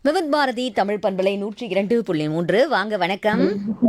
விவித் பாரதி தமிழ் பண்பலை நூற்றி இரண்டு புள்ளி மூன்று வாங்க வணக்கம்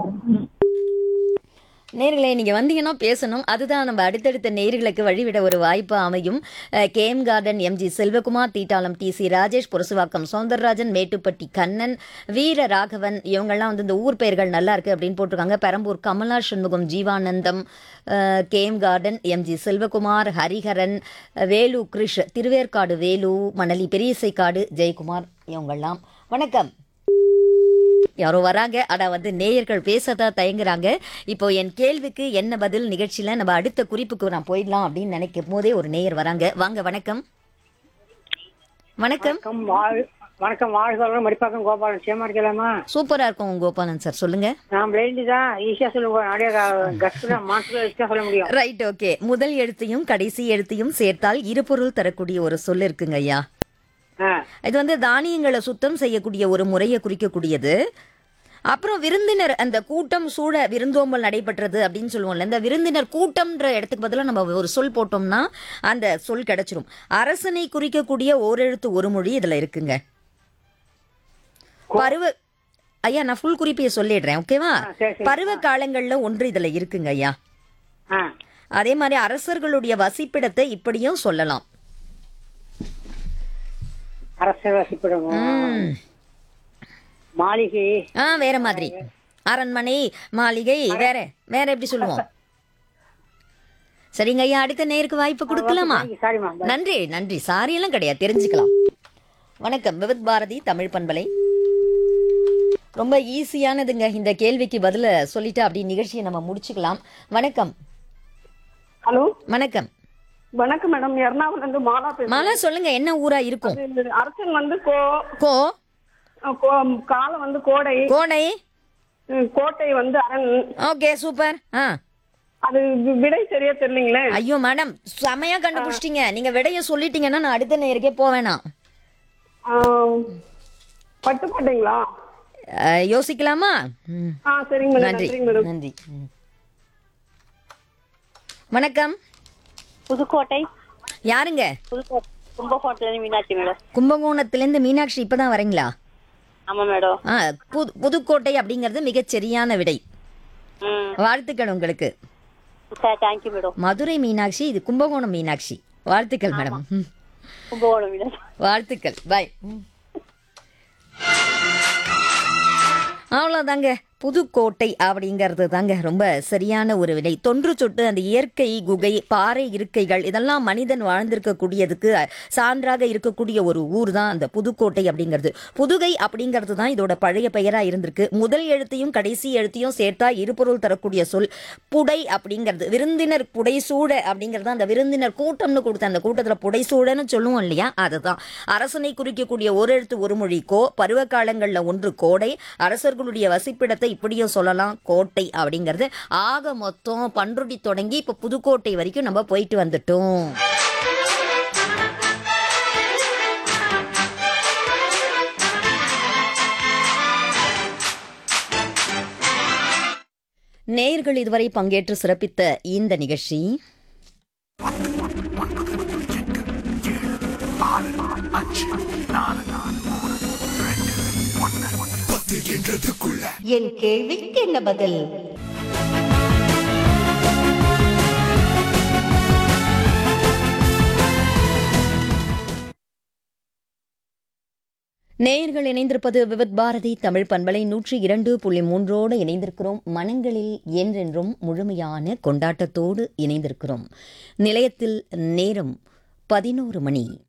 நேர்களே நீங்க வந்தீங்கன்னா பேசணும் அதுதான் நம்ம அடுத்தடுத்த நேர்களுக்கு வழிவிட ஒரு வாய்ப்பு அமையும் கேஎம் கார்டன் எம்ஜி செல்வகுமார் தீட்டாளம் டி சி ராஜேஷ் புரசுவாக்கம் சௌந்தரராஜன் மேட்டுப்பட்டி கண்ணன் வீர ராகவன் இவங்கெல்லாம் வந்து இந்த ஊர் பெயர்கள் நல்லா இருக்கு அப்படின்னு போட்டிருக்காங்க Perambur Kamala Shanmugam Jeevanandam K M garden M G Selvakumar Hariharan அஹ், வேலு கிருஷ் திருவேற்காடு வேலு மணலி பெரியசைக்காடு ஜெயக்குமார் இவங்கெல்லாம் வணக்கம் யாரோ வராங்க ஆனா வந்து நேயர்கள் பேசதான் தயங்குறாங்க இப்போ என் கேள்விக்கு என்ன பதில் நிகழ்ச்சியில நம்ம அடுத்த குறிப்புக்கு நான் போயிடலாம் அப்படின்னு நினைக்கும் போதே ஒரு நேயர் வராங்க வாங்க வணக்கம் வணக்கம் வணக்கம் வாழ் வணக்கம் வாழ்க மடிப்பாக்கம் கோபாலன் சேமா இருக்கலாமா சூப்பரா இருக்கும் உங்க கோபாலன் சார் சொல்லுங்க நான் பிளைண்டு தான் ஈஸியா சொல்லுவேன் அப்படியே கஸ்ட் தான் மாசத்துல ஈஸியா சொல்ல முடியும் ரைட் ஓகே முதல் எழுத்தையும் கடைசி எழுத்தையும் சேர்த்தால் இருபொருள் தரக்கூடிய ஒரு சொல் இருக்குங்க ஐயா ஆ, இது வந்து தானியங்களை சுத்தம் செய்யக்கூடிய ஒரு முறையை குறிக்கக்கூடியது அப்புறம் விருந்தினர் அந்த கூட்டம் சூழ விருந்தோம்பல் நடைபெற்றது அப்படின்னு சொல்லுவோம்ல இந்த விருந்தினர் கூட்டம்ன்ற இடத்துக்கு பதிலாக நம்ம ஒரு சொல் போட்டோம்னா அந்த சொல் கிடைச்சிரும் அரசனை குறிக்கக்கூடிய ஓரெழுத்து ஒரு மொழி இதுல இருக்குங்க பருவ ஐயா நான் ஃபுல் குறிப்பையை சொல்லிடுறேன் ஓகேவா ஆ, சரி, சரி. பருவ காலங்கள்ல ஒன்று இதுல இருக்குங்க ஐயா ஆ. அதே மாதிரி அரசர்களுடைய வசிப்பிடத்தை இப்படியும் சொல்லலாம் அரசர் வசிப்பிடம் ம். மாளிகை ஆ வேற மாதிரி அரண்மனை மாளிகை வேற வேற எப்படி சொல்லுவோம் சரிங்க ஐயா அடுத்த நேருக்கு வாய்ப்பு கொடுக்கலாமா சாரிமா நன்றி நன்றி சாரி எல்லாம் கிடையாது தெரிஞ்சுக்கலாம் வணக்கம் விவித் பாரதி தமிழ் பண்பலை ரொம்ப ஈஸியானதுங்க இந்த கேள்விக்கு பதில சொல்லிட்டு அப்படி நிகழ்ச்சியை நம்ம முடிச்சுக்கலாம் வணக்கம் ஹலோ வணக்கம் வணக்கம் மேடம் எர்ணாகுளம் இருந்து மாலா பேசுறேன் மாலா சொல்லுங்க என்ன ஊரா இருக்கும் இது அரசன் வந்து கோ கோ கோ- காலம் வந்து கோடை கோடை ம், கோட்டை வந்து அரண் ஓகே சூப்பர் ஆ அது வி- விடை சரியா தெரியலீங்களே ஐயோ மேடம் செமையா கண்டுபிடிச்சிட்டீங்க நீங்க விடைய சொல்லிட்டீங்கன்னா நான் அடுத்த நேருக்கே போவேணாம் ஆ, பட்டுக்கோட்டைங்களா அஹ், யோசிக்கலாமா ம், ஆ சரிங்க மேடம் நன்றி நன்றிங்க மேடம் நன்றி ம். வணக்கம் புதுக்கோட்டை யாருங்க புதுக்கோட்டை கும்பகோட்டையில மீனாட்சி மேடம் கும்பகோணத்திலேருந்து மீனாட்சி இப்பதான் வரீங்களா ஆமா மேடம் ஆ புது புதுக்கோட்டை அப்படிங்கிறது மிகச் சரியான விடை ம் வாழ்த்துக்கள் உங்களுக்கு sir thank you madam Madurai Meenakshi இது கும்பகோணம் மீனாட்சி வாழ்த்துக்கள் மேடம் ம். கும்பகோணம் மீனாட்சி வாழ்த்துக்கள் பாய் அவ்வளோதாங்க புதுக்கோட்டை அப்படிங்கிறது தாங்க ரொம்ப சரியான ஒரு விடை தொன்று சொட்டு அந்த இயற்கை குகை பாறை இருக்கைகள் இதெல்லாம் மனிதன் வாழ்ந்திருக்கக்கூடியதுக்கு சான்றாக இருக்கக்கூடிய ஒரு ஊர் தான் அந்த புதுக்கோட்டை அப்படிங்கிறது புதுகை அப்படிங்கிறது தான் இதோட பழைய பெயராக இருந்திருக்கு முதல் எழுத்தையும் கடைசி எழுத்தையும் சேர்த்தா இருபொருள் தரக்கூடிய சொல் புடை அப்படிங்கிறது விருந்தினர் புடைசூழ அப்படிங்கிறது அந்த விருந்தினர் கூட்டம்னு கொடுத்த அந்த கூட்டத்தில் புடைசூழன்னு சொல்லுவோம் இல்லையா அதுதான் அரசனை குறிக்கக்கூடிய ஒரு எழுத்து ஒரு மொழி கோ பருவ காலங்களில் ஒன்று கோடை அரசர்களுடைய வசிப்பிடத்தை இப்படியும் சொல்லலாம் கோட்டை அப்படிங்கிறது ஆக மொத்தம் பன்ருட்டி தொடங்கி இப்போ புதுக்கோட்டை வரைக்கும் நம்ம போயிட்டு வந்துட்டோம் நேயர்கள் இதுவரை பங்கேற்று சிறப்பித்த இந்த நிகழ்ச்சி என் கேள்விக்கு என்ன பதில் நேயர்கள் இணைந்திருப்பது விவித் பாரதி தமிழ் பண்பலை நூற்றி இரண்டு புள்ளி மூன்றோடு இணைந்திருக்கிறோம் மனங்களில் என்றென்றும் முழுமையான கொண்டாட்டத்தோடு இணைந்திருக்கிறோம் நிலையத்தில் நேரம் பதினோரு மணி